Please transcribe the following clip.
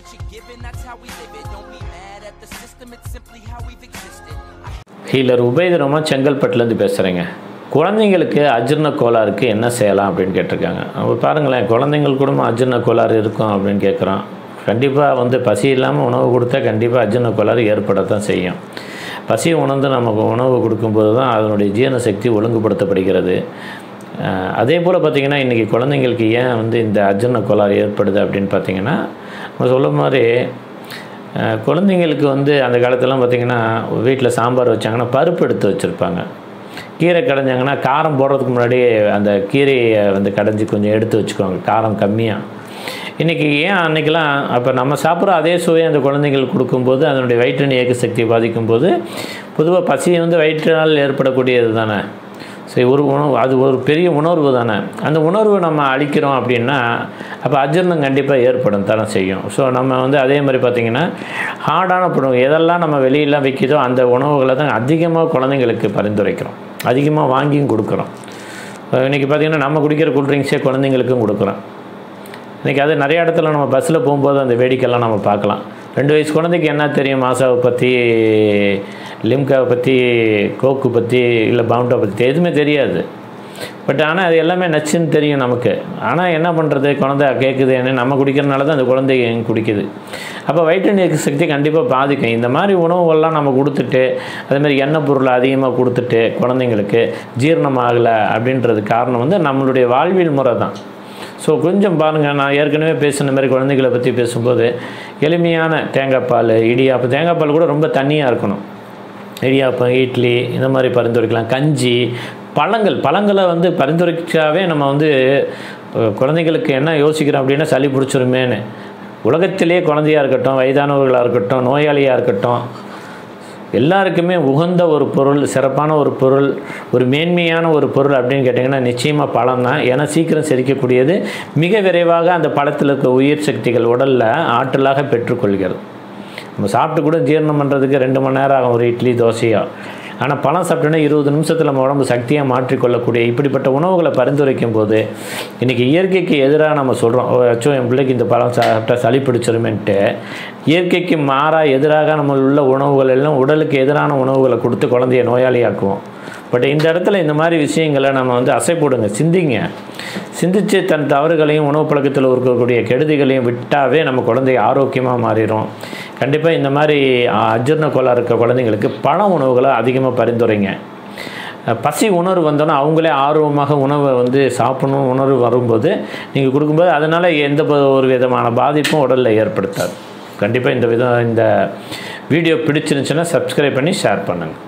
what you're given, that's how we live it. Don't be mad at the system, it's simply how we've existed. I healer உபயதரமாக செங்கல்பட்டுலேருந்து பேசுகிறேங்க குழந்தைங்களுக்கு அஜீரண கோளாறுக்கு என்ன செய்யலாம் அப்படின்னு கேட்டிருக்காங்க அப்போ பாருங்களேன் குழந்தைங்களுக்கு கூட அஜீரண கோளாறு இருக்கும் அப்படின்னு கேட்குறோம் கண்டிப்பாக வந்து பசி இல்லாமல் உணவு கொடுத்தா கண்டிப்பாக அஜீரண கோளாறு ஏற்படத்தான் செய்யும் பசி உணர்ந்து நமக்கு உணவு கொடுக்கும்போது தான் அதனுடைய ஜீரண சக்தி ஒழுங்குபடுத்தப்படுகிறது அஹ் அதே போல் பார்த்திங்கன்னா இன்றைக்கி குழந்தைங்களுக்கு ஏன் வந்து இந்த அஜீரண கோளாறு ஏற்படுது அப்படின்னு பார்த்தீங்கன்னா நம்ம சொல்ல மாதிரி அஹ் குழந்தைங்களுக்கு வந்து அந்த காலத்துலலாம் பார்த்திங்கன்னா வீட்டில் சாம்பார் வச்சாங்கன்னா பருப்பு எடுத்து வச்சுருப்பாங்க கீரை கடைஞ்சாங்கன்னா காரம் போடுறதுக்கு முன்னாடியே அந்த கீரையை வந்து கடைஞ்சி கொஞ்சம் எடுத்து வச்சுக்குவாங்க காரம் கம்மியாக இன்றைக்கி ஏன் அன்றைக்கெலாம் அப்போ நம்ம சாப்பிட்ற அதே சுவையை அந்த குழந்தைங்களுக்கு கொடுக்கும்போது அதனுடைய வயிற்றின் இயக்க சக்தியை பாதிக்கும்போது பொதுவாக பசி வந்து வயிற்றினால் ஏற்படக்கூடியது தானே சரி ஒரு உணவு அது ஒரு பெரிய உணர்வு தானே அந்த உணர்வு நம்ம அழிக்கிறோம் அப்படின்னா அப்போ அஜீரணம் கண்டிப்பாக ஏற்படும் தானே செய்யும் ஸோ நம்ம வந்து அதே மாதிரி பார்த்திங்கன்னா ஹார்டான உணவு எதெல்லாம் நம்ம வெளியெல்லாம் விற்கிதோ அந்த உணவுகளை தான் அதிகமாக குழந்தைங்களுக்கு பரிந்துரைக்கிறோம் அதிகமாக வாங்கியும் கொடுக்குறோம் இன்றைக்கி பார்த்திங்கன்னா நம்ம குடிக்கிற கூல்ட்ரிங்க்ஸே குழந்தைங்களுக்கும் கொடுக்குறோம் இன்றைக்கி அது நிறைய இடத்துல நம்ம பஸ்ஸில் போகும்போது அந்த வேடிக்கைலாம் நம்ம பார்க்கலாம் ரெண்டு வயசு குழந்தைக்கு என்ன தெரியும் மாசாவை பற்றி லிம்காவை பற்றி கோக்கு பற்றி இல்லை பவுண்டா பற்றி எதுவுமே தெரியாது பட் ஆனால் அது எல்லாமே நச்சுன்னு தெரியும் நமக்கு ஆனால் என்ன பண்ணுறது குழந்தை கேட்குதுன்னு நம்ம குடிக்கிறனால தான் அந்த குழந்தை குடிக்குது அப்போ வயிற்று நீக்க சக்தி கண்டிப்பாக பாதிக்கும் இந்த மாதிரி உணவுகள்லாம் நம்ம கொடுத்துட்டு அதேமாதிரி எண்ணெய் பொருளை அதிகமாக கொடுத்துட்டு குழந்தைங்களுக்கு ஜீரணம் ஆகலை அப்படின்றது காரணம் வந்து நம்மளுடைய வாழ்வியல் முறை தான் ஸோ கொஞ்சம் பாருங்கள் நான் ஏற்கனவே பேசின மாதிரி குழந்தைகளை பற்றி பேசும்போது எளிமையான தேங்காய் பால் இடியாப்பம் தேங்காய் பால் கூட ரொம்ப தண்ணியாக இருக்கணும் இடியாப்பம் இட்லி இந்த மாதிரி பரிந்துரைக்கலாம் கஞ்சி பழங்கள் பழங்களை வந்து பரிந்துரைக்காவே நம்ம வந்து அஹ், குழந்தைங்களுக்கு என்ன யோசிக்கிறோம் அப்படின்னா சளி பிடிச்சிருமேன்னு உலகத்திலே குழந்தையாக இருக்கட்டும் வயதானவர்களாக இருக்கட்டும் நோயாளியாக இருக்கட்டும் எல்லாருக்குமே உகந்த ஒரு பொருள் சிறப்பான ஒரு பொருள் ஒரு மேன்மையான ஒரு பொருள் அப்படின்னு கேட்டிங்கன்னா நிச்சயமாக பழம் தான் ஏன்னா சீக்கிரம் செரிக்கக்கூடியது மிக விரைவாக அந்த பழத்தில் இருக்க உயிர் சக்திகள் உடலில் ஆற்றலாக பெற்றுக்கொள்கிறது நம்ம சாப்பிட்டு கூட ஜீரணம் பண்ணுறதுக்கு ரெண்டு மணி நேரம் ஆகும் ஒரு இட்லி தோசையோ ஆனால் பழம் சாப்பிட்டோன்னா இருபது நிமிஷத்தில் நம்ம உடம்பு சக்தியாக மாற்றிக்கொள்ளக்கூடிய இப்படிப்பட்ட உணவுகளை பரிந்துரைக்கும் போது இன்றைக்கி இயற்கைக்கு எதிராக நம்ம சொல்கிறோம் அச்சோ என் பிள்ளைக்கு இந்த பழம் சாப்பிட்டா சளி பிடிச்சிருமேன்ட்டு இயற்கைக்கு மாறாக எதிராக நம்ம உள்ள உணவுகள் எல்லாம் உடலுக்கு எதிரான உணவுகளை கொடுத்து குழந்தைய நோயாளியாக்குவோம் பட் இந்த இடத்துல இந்த மாதிரி விஷயங்களை நம்ம வந்து அசைப்போடுங்க சிந்திங்க சிந்தித்து தன் தவறுகளையும் உணவு பழக்கத்தில் இருக்கக்கூடிய கெடுதிகளையும் விட்டாவே நம்ம குழந்தை ஆரோக்கியமாக மாறிடும் கண்டிப்பாக இந்த மாதிரி அஜீரண கோளாறு இருக்க குழந்தைங்களுக்கு பழ உணவுகளை அதிகமாக பரிந்துரைங்க பசி உணர்வு வந்தோன்னா அவங்களே ஆர்வமாக உணவை வந்து சாப்பிடணும் உணர்வு வரும்போது நீங்கள் கொடுக்கும்போது அதனால் எந்த ப- ஒரு விதமான பாதிப்பும் உடலில் ஏற்படுத்தாது கண்டிப்பாக இந்த விதம் இந்த வீடியோ பிடிச்சிருந்துச்சுன்னா சப்ஸ்கிரைப் பண்ணி ஷேர் பண்ணுங்கள்